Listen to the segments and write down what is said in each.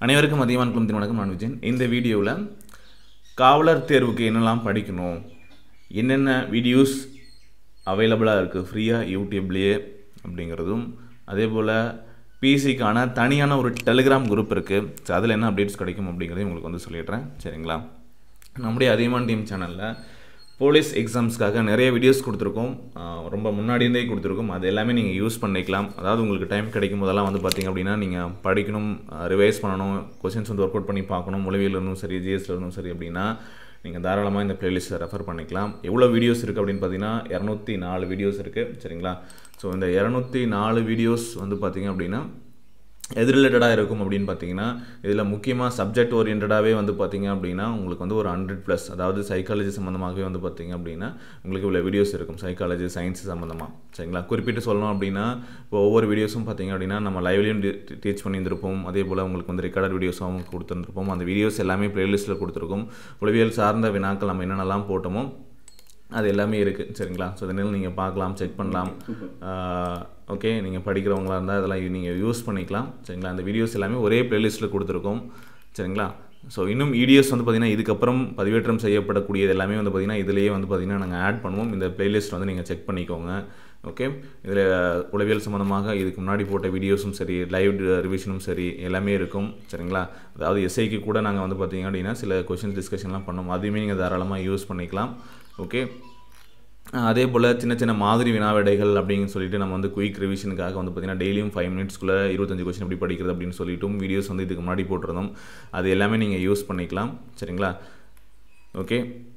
அனைவருக்கும் மதியவான் குளத்தின் வணக்கம் நான் விஜயன் இந்த வீடியோவில் காவலர் தேர்வுக்கு என்னெல்லாம் படிக்கணும் என்னென்ன வீடியோஸ் அவைலபிளாக இருக்குது ஃப்ரீயாக யூடியூப்லேயே அப்படிங்கிறதும் அதே போல் பிசிக்கான தனியான ஒரு டெலிகிராம் குரூப் இருக்குது ஸோ அதில் என்ன அப்டேட்ஸ் கிடைக்கும் அப்படிங்கிறதையும் உங்களுக்கு வந்து சொல்லிடுறேன் சரிங்களா நம்முடைய அதிகமான டீம் சேனலில் போலீஸ் எக்ஸாம்ஸ்க்காக நிறைய வீடியோஸ் கொடுத்துருக்கோம் ஆஹ் ரொம்ப முன்னாடி இருந்தே கொடுத்துருக்கோம் அது எல்லாமே நீங்கள் யூஸ் பண்ணிக்கலாம் அதாவது உங்களுக்கு டைம் கிடைக்கும் போதெல்லாம் வந்து பார்த்தீங்க அப்படின்னா நீங்கள் படிக்கணும் ரிவைஸ் பண்ணணும் கொஷின்ஸ் வந்து ஒர்க் அவுட் பண்ணி பார்க்கணும் மொழிவியல் இருந்தும் சரி ஜிஎஸ்ல இருந்தும் சரி அப்படின்னா நீங்கள் தாராளமாக இந்த பிளேலிஸ்ட்டை ரெஃபர் பண்ணிக்கலாம் எவ்வளோ வீடியோஸ் இருக்குது அப்படின்னு பார்த்தீங்கன்னா இரநூத்தி நாலு வீடியோஸ் இருக்குது சரிங்களா ஸோ இந்த இரநூத்தி நாலு வீடியோஸ் வந்து பார்த்தீங்க அப்படின்னா எது ரிலேட்டடாக இருக்கும் அப்படின்னு பார்த்தீங்கன்னா இதில் முக்கியமாக சப்ஜெக்ட் ஓரியன்டாகவே வந்து பார்த்தீங்க அப்படின்னா உங்களுக்கு வந்து ஒரு ஹண்ட்ரட் ப்ளஸ் அதாவது சைக்காலஜி சம்மந்தமாகவே வந்து பார்த்தீங்க அப்படின்னா உங்களுக்கு இவ்வளோ வீடியோஸ் இருக்கும் சைக்காலஜி சயின்ஸ் சம்மந்தமாக சரிங்களா குறிப்பிட்டு சொல்லணும் அப்படின்னா இப்போ ஒவ்வொரு வீடியோஸும் பார்த்தீங்க அப்படின்னா நம்ம லைவ்லையும் டீச் பண்ணியிருந்திருப்போம் அதே போல் உங்களுக்கு வந்து ரெக்கார்டட் வீடியோஸாகவும் கொடுத்துருந்துருப்போம் அந்த வீடியோஸ் எல்லாமே ப்ளேலிஸ்ட்டில் கொடுத்துருக்கோம் உளவியல் சார்ந்த வினாக்கள் நம்ம என்னென்னலாம் போட்டோமோ அது எல்லாமே இருக்குது சரிங்களா ஸோ இதனால் நீங்கள் பார்க்கலாம் செக் பண்ணலாம் ஓகே நீங்கள் படிக்கிறவங்களா இருந்தால் இதெல்லாம் நீங்கள் யூஸ் பண்ணிக்கலாம் சரிங்களா அந்த வீடியோஸ் எல்லாமே ஒரே ப்ளேலிஸ்ட்டில் கொடுத்துருக்கோம் சரிங்களா ஸோ இன்னும் வீடியோஸ் வந்து பார்த்திங்கன்னா இதுக்கப்புறம் பதிவேற்றம் செய்யப்படக்கூடியது எல்லாமே வந்து பார்த்திங்கன்னா இதிலேயே வந்து பார்த்திங்கன்னா நாங்கள் ஆட் பண்ணுவோம் இந்த ப்ளேலிஸ்ட் வந்து நீங்கள் செக் பண்ணிக்கோங்க ஓகே இதில் உளவியல் சம்மந்தமாக இதுக்கு முன்னாடி போட்ட வீடியோஸும் சரி லைவ் ரிவிஷனும் சரி எல்லாமே இருக்கும் சரிங்களா அதாவது எஸ்ஐக்கு கூட நாங்கள் வந்து பார்த்திங்க அப்படின்னா சில கொஷின் டிஸ்கஷன்லாம் பண்ணோம் அதையுமே நீங்கள் தாராளமாக யூஸ் பண்ணிக்கலாம் ஓகே அதே போல் சின்ன சின்ன மாதிரி வினாவிடைகள் அப்படின்னு சொல்லிட்டு நம்ம வந்து குயிக் ரிவிஷனுக்காக வந்து பார்த்திங்கன்னா டெய்லியும் ஃபைவ் மினிட்ஸ்க்குள்ளே இருபத்தஞ்சு கொஸ்டின் எப்படி படிக்கிறது அப்படின்னு சொல்லிட்டும் வீடியோஸ் வந்து இதுக்கு முன்னாடி போட்டிருந்தோம் அது எல்லாமே நீங்கள் யூஸ் பண்ணிக்கலாம் சரிங்களா ஓகே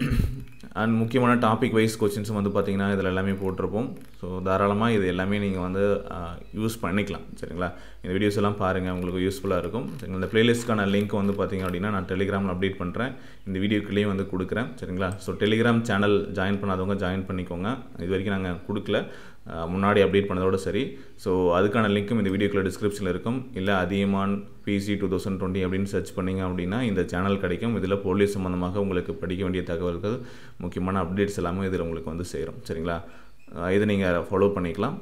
அண்ட் முக்கியமான டாபிக் வைஸ் கொஸ்டின்ஸும் வந்து பார்த்திங்கன்னா இதில் எல்லாமே போட்டிருப்போம் ஸோ தாராளமாக இது எல்லாமே நீங்கள் வந்து யூஸ் பண்ணிக்கலாம் சரிங்களா இந்த வீடியோஸ் எல்லாம் பாருங்கள் உங்களுக்கு யூஸ்ஃபுல்லாக இருக்கும் சரிங்களா இந்த ப்ளேலிஸ்ட்க்கான லிங்க் வந்து பார்த்திங்க அப்படின்னா நான் டெலிகிராமில் அப்டேட் பண்ணுறேன் இந்த வீடியோக்குள்ளேயே வந்து கொடுக்குறேன் சரிங்களா ஸோ டெலிகிராம் சேனல் ஜாயின் பண்ணாதவங்க ஜாயின் பண்ணிக்கோங்க இது வரைக்கும் நாங்கள் கொடுக்கல முன்னாடி அப்டேட் பண்ணதோட சரி ஸோ அதுக்கான லிங்க்கும் இந்த வீடியோக்குள்ள டிஸ்கிரிப்ஷனில் இருக்கும் இல்லை அதிகமான் பிசி டூ தௌசண்ட் டுவெண்ட்டி அப்படின்னு சர்ச் பண்ணிங்க அப்படின்னா இந்த சேனல் கிடைக்கும் இதில் போலீஸ் சம்மந்தமாக உங்களுக்கு படிக்க வேண்டிய தகவல்கள் முக்கியமான அப்டேட்ஸ் எல்லாமே இதில் உங்களுக்கு வந்து சேரும் சரிங்களா இதை நீங்கள் ஃபாலோ பண்ணிக்கலாம்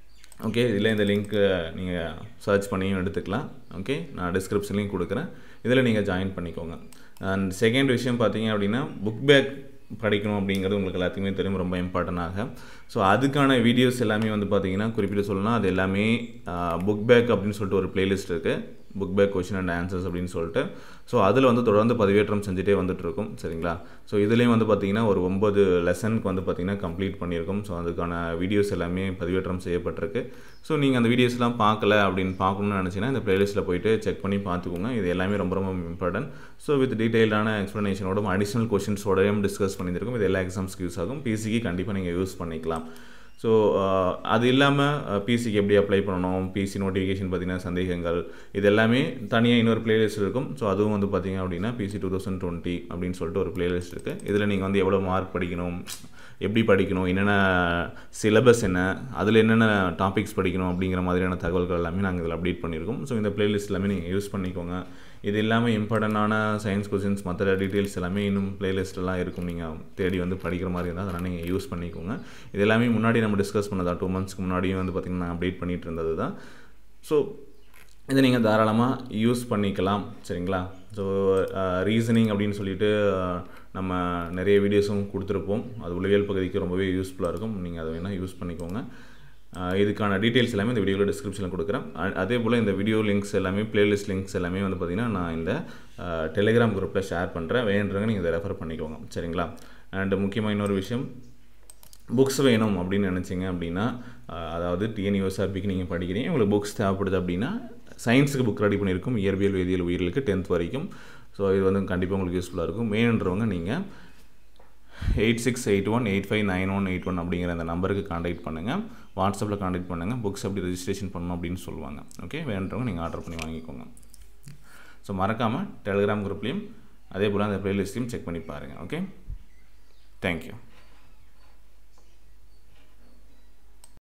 ஓகே இதில் இந்த லிங்க்கு நீங்கள் சர்ச் பண்ணியும் எடுத்துக்கலாம் ஓகே நான் டிஸ்கிரிப்ஷன்லேயும் கொடுக்குறேன் இதில் நீங்கள் ஜாயின் பண்ணிக்கோங்க அண்ட் செகண்ட் விஷயம் பார்த்தீங்க அப்படின்னா புக் பேக் படிக்கணும் அப்படிங்கிறது உங்களுக்கு எல்லாத்துக்குமே தெரியும் ரொம்ப இம்பார்ட்டண்டாக ஸோ அதுக்கான வீடியோஸ் எல்லாமே வந்து பார்த்தீங்கன்னா குறிப்பிட்டு சொல்லணும் அது எல்லாமே புக் பேக் அப்படின்னு சொல்லிட்டு ஒரு பிளேலிஸ்ட் இருக்குது book back question and answers அப்படின்னு சொல்லிட்டு ஸோ அதில் வந்து தொடர்ந்து பதிவேற்றம் செஞ்சுட்டே வந்துட்டுருக்கும் சரிங்களா ஸோ இதுலேயும் வந்து பார்த்திங்கன்னா ஒரு ஒம்பது லெசனுக்கு வந்து பார்த்திங்கன்னா கம்ப்ளீட் பண்ணியிருக்கோம் ஸோ அதுக்கான வீடியோஸ் எல்லாமே பதிவேற்றம் செய்யப்பட்டிருக்கு ஸோ நீங்கள் அந்த வீடியோஸ்லாம் பார்க்கல அப்படின்னு பார்க்கணும்னு நினச்சிங்கன்னா இந்த ப்ளேலிஸ்ட்டில் போயிட்டு செக் பண்ணி பார்த்துக்கோங்க இது எல்லாமே ரொம்ப ரொம்ப இம்பார்ட்டன்ட் ஸோ வித் டீட்டெயிலான எக்ஸ்ப்ளனேஷனோடும் அடிஷனல் கொஷின்ஸோடையும் டிஸ்கஸ் பண்ணியிருக்கும் இது எல்லா எக்ஸாம்ஸ்க்கு யூஸ் ஆகும் பிசிக்கு கண்டிப்பாக நீங்கள் யூஸ் பண்ணிக்கலாம் ஸோ அது இல்லாமல் பிசிக்கு எப்படி அப்ளை பண்ணணும் பிசி நோட்டிஃபிகேஷன் பார்த்தீங்கன்னா சந்தேகங்கள் இது எல்லாமே தனியாக இன்னொரு பிளேலிஸ்ட் இருக்கும் ஸோ அதுவும் வந்து பார்த்தீங்க அப்படின்னா பிசி டூ தௌசண்ட் டுவெண்ட்டி அப்படின்னு சொல்லிட்டு ஒரு பிளேலிஸ்ட் இருக்குது இதில் நீங்கள் வந்து எவ்வளோ மார்க் படிக்கணும் எப்படி படிக்கணும் என்னென்ன சிலபஸ் என்ன அதில் என்னென்ன டாபிக்ஸ் படிக்கணும் அப்படிங்கிற மாதிரியான தகவல்கள் எல்லாமே நாங்கள் இதில் அப்டேட் பண்ணியிருக்கோம் ஸோ இந்த பிளேலிஸ்ட் எல்லாமே நீங்கள் யூஸ் பண்ணிக்கோங்க இது இல்லாமல் இம்பார்ட்டண்டான சயின்ஸ் கொஸ்டின்ஸ் மற்ற டீட்டெயில்ஸ் எல்லாமே இன்னும் பிளேலிஸ்ட்லாம் இருக்கும் நீங்கள் தேடி வந்து படிக்கிற மாதிரி இருந்தால் அதெல்லாம் நீங்கள் யூஸ் பண்ணிக்கோங்க இது எல்லாமே முன்னாடி நம்ம டிஸ்கஸ் பண்ணதா டூ மந்த்ஸ்க்கு முன்னாடியும் வந்து பார்த்திங்கன்னா நான் அப்டேட் பண்ணிகிட்டு இருந்தது தான் ஸோ இதை நீங்கள் தாராளமாக யூஸ் பண்ணிக்கலாம் சரிங்களா ஸோ ரீசனிங் அப்படின்னு சொல்லிட்டு நம்ம நிறைய வீடியோஸும் கொடுத்துருப்போம் அது உளவியல் பகுதிக்கு ரொம்பவே யூஸ்ஃபுல்லாக இருக்கும் நீங்கள் அதை வேணால் யூஸ் பண்ணிக்கோங்க இதுக்கான டீட்டெயில்ஸ் எல்லாமே இந்த வீடியோவில் டிஸ்கிரிப்ஷனில் கொடுக்குறேன் அதே போல் இந்த வீடியோ லிங்க்ஸ் எல்லாமே பிளேலிஸ்ட் லிங்க்ஸ் எல்லாமே வந்து பார்த்திங்கன்னா நான் இந்த டெலிகிராம் குரூப்பில் ஷேர் பண்ணுறேன் வேணுன்றவங்க நீங்கள் இதை ரெஃபர் பண்ணிக்கோங்க சரிங்களா அண்டு முக்கியமாக இன்னொரு விஷயம் புக்ஸ் வேணும் அப்படின்னு நினச்சிங்க அப்படின்னா அதாவது டிஎன்யூஎஸ்ஆர்பிக்கு நீங்கள் படிக்கிறீங்க உங்களுக்கு புக்ஸ் தேவைப்படுது அப்படின்னா சயின்ஸுக்கு புக் ரெடி பண்ணியிருக்கும் இயற்பியல் வேதியியல் உயிர்களுக்கு டென்த் வரைக்கும் ஸோ இது வந்து கண்டிப்பாக உங்களுக்கு யூஸ்ஃபுல்லாக இருக்கும் வேணுன்றவங்க நீங்கள் eight six eight one eight five nine one eight one அப்படிங்கிற அந்த நம்பருக்கு காண்டாக்ட் பண்ணுங்கள் வாட்ஸ்அப்பில் காண்டாக்ட் பண்ணுங்கள் புக்ஸ் எப்படி ரெஜிஸ்ட்ரேஷன் பண்ணணும் அப்படின்னு சொல்லுவாங்க ஓகே வேணுன்றவங்க நீங்கள் ஆர்டர் பண்ணி வாங்கிக்கோங்க ஸோ மறக்காமல் டெலிகிராம் குரூப்லேயும் அதே போல் அந்த ப்ளேலிஸ்ட்லையும் செக் பண்ணி பாருங்கள் ஓகே தேங்க்யூ